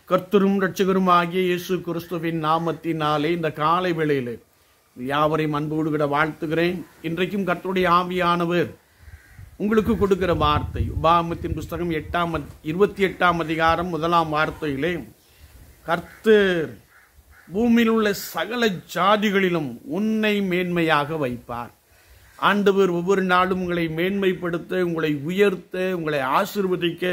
கர்த்தரும் ரட்சகருமாகிய இயேசு கிறிஸ்துவின் நாமத்தினாலே இந்த காலை வேளையிலே யாவரையும் அன்போடு விட வாழ்த்துகிறேன் இன்றைக்கும் கர்த்தருடைய ஆவியானவர் உங்களுக்கு கொடுக்கிற வார்த்தை உபாமத்தின் புஸ்தகம் எட்டாம் அத்- இருபத்தி எட்டாம் அதிகாரம் முதலாம் வார்த்தையிலே கர்த்தர் பூமியில் உள்ள சகல ஜாதிகளிலும் உன்னை மேன்மையாக வைப்பார் ஆண்டவர் ஒவ்வொரு நாளும் உங்களை மேன்மைப்படுத்த உங்களை உயர்த்த உங்களை ஆசீர்வதிக்க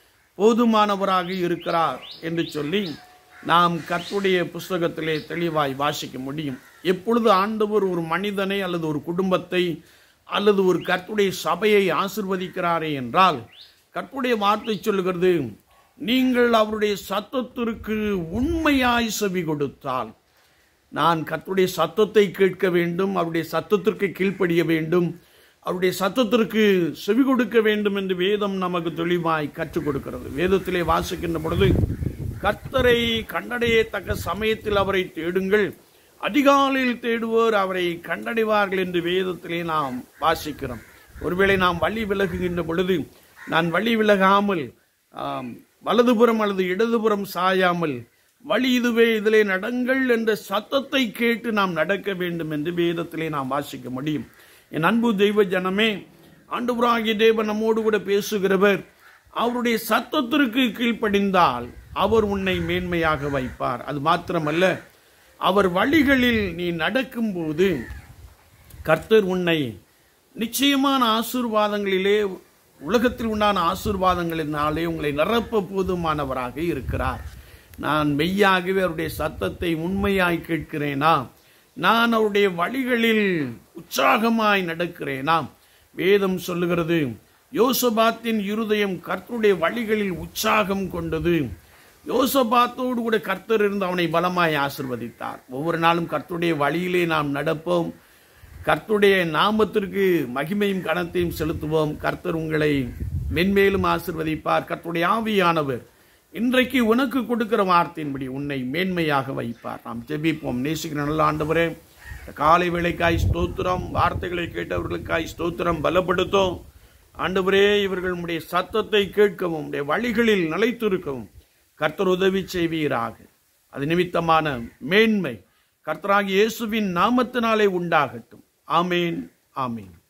போதுமானவராக இருக்கிறார் என்று சொல்லி நாம் கர்த்தருடைய புஸ்தகத்திலே தெளிவாய் வாசிக்க முடியும் எப்பொழுது ஆண்டவர் ஒரு மனிதனை அல்லது ஒரு குடும்பத்தை அல்லது ஒரு கர்த்தருடைய சபையை ஆசிர்வதிக்கிறாரே என்றால் கர்த்தருடைய வார்த்தை சொல்லுகிறது நீங்கள் அவருடைய சத்தத்திற்கு உண்மையாய் செவி கொடுத்தால் நான் கர்த்தருடைய சத்தத்தை கேட்க வேண்டும் அவருடைய சத்தத்திற்கு கீழ்ப்படிய வேண்டும் அவருடைய சத்தத்திற்கு செவி கொடுக்க வேண்டும் என்று வேதம் நமக்கு தெளிவாய் கற்றுக் கொடுக்கிறது வேதத்திலே வாசிக்கின்ற பொழுது கர்த்தரை கண்டடையத்தக்க சமயத்தில் அவரை தேடுங்கள் அதிகாலையில் தேடுவோர் அவரை கண்டடைவார்கள் என்று வேதத்திலே நாம் வாசிக்கிறோம் ஒருவேளை நாம் வழி விலகுகின்ற பொழுது நான் வழி விலகாமல் ஆம், வலதுபுறம் அல்லது இடதுபுறம் சாயாமல் வழி இதுவே இதிலே நடங்கள் என்ற சத்தத்தை கேட்டு நாம் நடக்க வேண்டும் என்று வேதத்திலே நாம் வாசிக்க முடியும் என் அன்பு தெய்வ ஜனமே ஆண்டவராகிய தேவன் நம்மோடு கூட பேசுகிறவர் அவருடைய சத்தத்திற்கு கீழ்ப்படிந்தால் அவர் உன்னை மேன்மையாக வைப்பார் அது மாத்திரமல்ல அவர் வழிகளில் நீ நடக்கும்போது கர்த்தர் உன்னை நிச்சயமான ஆசீர்வாதங்களிலே உலகத்தில் உண்டான ஆசீர்வாதங்களினாலே உங்களை நிரப்ப போதுமானவராக இருக்கிறார் நான் மெய்யாகவே அவருடைய சத்தத்தை உண்மையாய் கேட்கிறேனா நான் அவருடைய வழிகளில் உற்சாகமாய் நடக்கிறேனா வேதம் சொல்லுகிறது யோசபாத்தின் இருதயம் கர்த்தருடைய வழிகளில் உற்சாகம் கொண்டது யோசபாத்தோடு கூட கர்த்தர் இருந்து அவனை பலமாய் ஆசிர்வதித்தார் ஒவ்வொரு நாளும் கர்த்தருடைய வழியிலே நாம் நடப்போம் கர்த்தருடைய நாமத்திற்கு மகிமையும் கனத்தையும் செலுத்துவோம் கர்த்தர் உங்களை மென்மேலும் ஆசிர்வதிப்பார் கர்த்தருடைய ஆவியானவர் இன்றைக்கு உனக்கு கொடுக்கிற வார்த்தையின்படி உன்னை மேன்மையாக வைப்பார் நாம் ஜெபிப்போம் நேசிக்கிற நல்ல ஆண்டவரே இந்த காலை வேளைக்காய் ஸ்தோத்திரம் வார்த்தைகளை கேட்டவர்களுக்காய் ஸ்தோத்திரம் பலப்படுத்தும் ஆண்டவரே இவர்கள் உம்முடைய சத்தத்தை கேட்கவும் உம்முடைய வழிகளில் நிலைத்திருக்கவும் கர்த்தர் உதவி செய்வீராக அது நிமித்தமான மேன்மை கர்த்தராகிய இயேசுவின் நாமத்தினாலே உண்டாகட்டும் ஆமேன் ஆமேன்